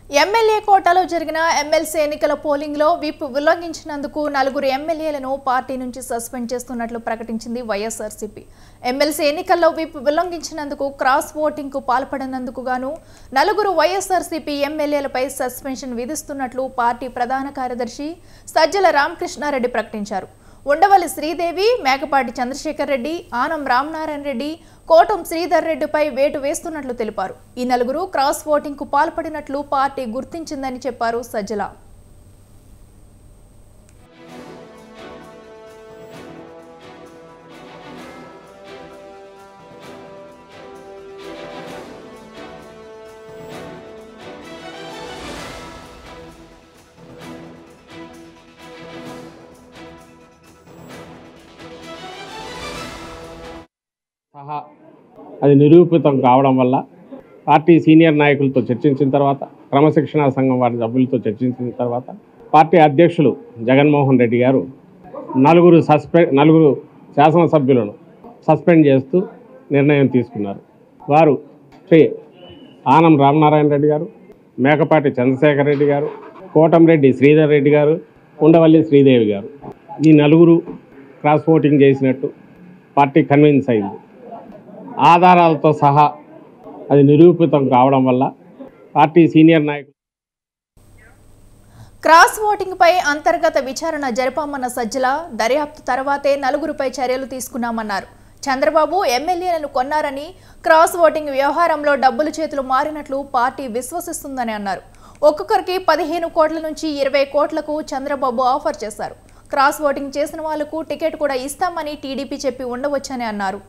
MLA కోటాలో జరిగిన MLC ఎన్నికల పోలింగ్లో విప్ ఉల్లంఘించినందుకు నలుగురు ఎమ్మెల్యేలను పార్టీ నుంచి సస్పెండ్ చేస్తున్నట్లు ప్రకటించింది వైఎస్ఆర్సీపీ ఎమ్మెల్సీ ఎన్నికల్లో విప్ ఉల్లంఘించినందుకు క్రాస్ ఓటింగ్కు పాల్పడినందుకు గాను నలుగురు వైఎస్ఆర్సీపీ ఎమ్మెల్యేలపై సస్పెన్షన్ విధిస్తున్నట్లు పార్టీ ప్రధాన కార్యదర్శి సజ్జల రామకృష్ణారెడ్డి ప్రకటించారు ఉండవల్లి శ్రీదేవి మేకపాటి చంద్రశేఖర్ రెడ్డి ఆనం రామనారాయణ రెడ్డి కోటం శ్రీధర్ రెడ్డిపై వేటు వేస్తున్నట్లు తెలిపారు ఈ నలుగురు క్రాస్ ఓటింగ్కు పాల్పడినట్లు పార్టీ గుర్తించిందని చెప్పారు సజ్జల సహా అది నిరూపితం కావడం వల్ల పార్టీ సీనియర్ నాయకులతో చర్చించిన తర్వాత క్రమశిక్షణా సంఘం వారి సభ్యులతో చర్చించిన తర్వాత పార్టీ అధ్యక్షులు జగన్మోహన్ రెడ్డి గారు నలుగురు సస్పె నలుగురు శాసనసభ్యులను సస్పెండ్ చేస్తూ నిర్ణయం తీసుకున్నారు వారు శ్రీ ఆనం రామనారాయణ రెడ్డి గారు మేకపాటి చంద్రశేఖర్ రెడ్డి గారు కోటంరెడ్డి శ్రీధర్ రెడ్డి గారు ఉండవల్లి శ్రీదేవి గారు ఈ నలుగురు క్రాస్ ఓటింగ్ చేసినట్టు పార్టీ కన్విన్స్ అయింది ఆధారాలతో సహా అది నిరూపితం కావడం వల్ల పార్టీ సీనియర్ నాయకులు క్రాస్ ఓటింగ్ పై అంతర్గత విచారణ జరపమన్న సజ్జల దర్యాప్తు తర్వాతే నలుగురుపై చర్యలు తీసుకున్నామన్నారు చంద్రబాబు ఎమ్మెల్యేలను కొన్నారని క్రాస్ ఓటింగ్ వ్యవహారంలో డబ్బులు చేతులు మారినట్లు పార్టీ విశ్వసిస్తుందని అన్నారు ఒక్కొక్కరికి పదిహేను కోట్ల నుంచి ఇరవై కోట్లకు చంద్రబాబు ఆఫర్ చేశారు క్రాస్ ఓటింగ్ చేసిన వాళ్లకు టికెట్ కూడా ఇస్తామని టీడీపీ చెప్పి ఉండవచ్చని అన్నారు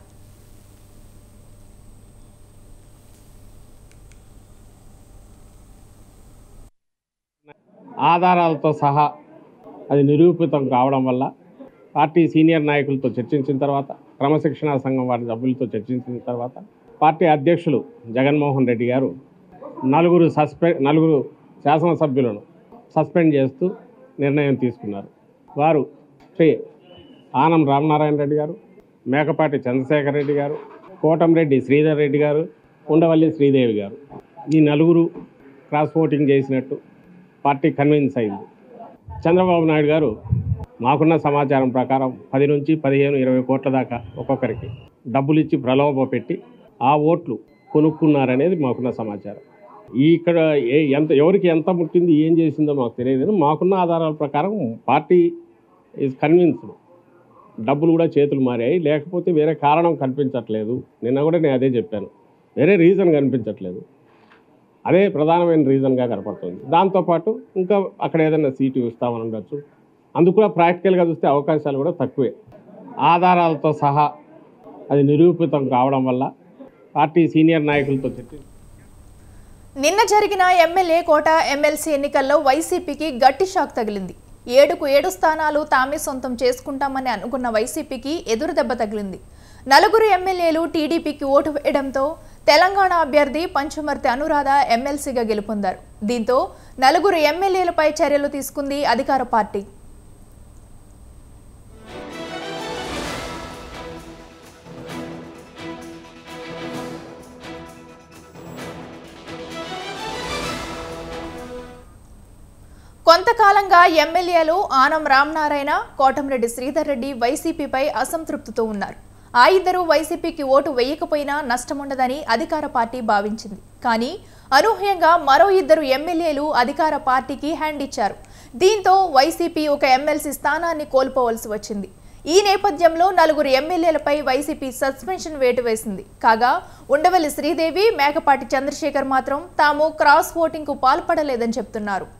ఆధారాలతో సహా అది నిరూపితం కావడం వల్ల పార్టీ సీనియర్ నాయకులతో చర్చించిన తర్వాత క్రమశిక్షణా సంఘం వారి సభ్యులతో చర్చించిన తర్వాత పార్టీ అధ్యక్షులు జగన్మోహన్ రెడ్డి గారు నలుగురు సస్పె నలుగురు శాసనసభ్యులను సస్పెండ్ చేస్తూ నిర్ణయం తీసుకున్నారు వారు శ్రీ ఆనం రామనారాయణ రెడ్డి గారు మేకపాటి చంద్రశేఖర్ రెడ్డి గారు కోటంరెడ్డి శ్రీధర్ రెడ్డి గారు ఉండవల్లి శ్రీదేవి గారు ఈ నలుగురు క్రాస్ ఓటింగ్ చేసినట్టు పార్టీ కన్విన్స్ అయింది చంద్రబాబు నాయుడు గారు మాకున్న సమాచారం ప్రకారం పది నుంచి పదిహేను ఇరవై కోట్ల దాకా ఒక్కొక్కరికి డబ్బులు ఇచ్చి ప్రలోభ పెట్టి ఆ ఓట్లు కొనుక్కున్నారనేది మాకున్న సమాచారం ఈ ఇక్కడ ఏ ఎంత ఎవరికి ఎంత ముట్టింది ఏం చేసిందో మాకు తెలియదు కానీ మాకున్న ఆధారాల ప్రకారం పార్టీ ఈజ్ కన్విన్స్డ్ డబ్బులు కూడా చేతులు మారాయి లేకపోతే వేరే కారణం కనిపించట్లేదు నిన్న కూడా నేను అదే చెప్పాను వేరే రీజన్ కనిపించట్లేదు అదే ప్రధానమైన రీజన్గా కనపడుతుంది దాంతోపాటు ఇంకా అక్కడ ఏదైనా సీటు ఇస్తామని ఉండొచ్చు అందుకు కూడా ప్రాక్టికల్గా చూస్తే అవకాశాలు కూడా తక్కువే ఆధారాలతో సహా అది నిరూపితం కావడం వల్ల పార్టీ సీనియర్ నాయకులతో చర్చించి నిన్న జరిగిన ఎమ్మెల్యే కోట ఎమ్మెల్సీ ఎన్నికల్లో వైసీపీకి గట్టి షాక్ తగిలింది ఏడుకు ఏడు స్థానాలు తామే సొంతం చేసుకుంటామని అనుకున్న వైసీపీకి ఎదురు దెబ్బ తగిలింది నలుగురు ఎమ్మెల్యేలు టీడీపీకి ఓటు వేయడంతో తెలంగాణ అభ్యర్థి పంచుమర్తి అనురాధ ఎమ్మెల్సీగా గెలుపొందారు దీంతో నలుగురు ఎమ్మెల్యేలపై చర్యలు తీసుకుంది అధికార పార్టీ కొంతకాలంగా ఎమ్మెల్యేలు ఆనం రామనారాయణ కోటంరెడ్డి శ్రీధర్ రెడ్డి వైసీపీపై అసంతృప్తితో ఉన్నారు ఆ ఇద్దరు వైసీపీకి ఓటు వేయకపోయినా నష్టముండదని అధికార పార్టీ భావించింది కానీ అనూహ్యంగా మరో ఇద్దరు ఎమ్మెల్యేలు అధికార పార్టీకి హ్యాండ్ ఇచ్చారు దీంతో వైసీపీ ఒక ఎమ్మెల్సీ స్థానాన్ని కోల్పోవలసి వచ్చింది ఈ నేపథ్యంలో నలుగురు ఎమ్మెల్యేలపై వైసీపీ సస్పెన్షన్ వేటు వేసింది కాగా ఉండవల్లి శ్రీదేవి మేకపాటి చంద్రశేఖర్ మాత్రం తాము క్రాస్ ఓటింగ్కు పాల్పడలేదని చెప్తున్నారు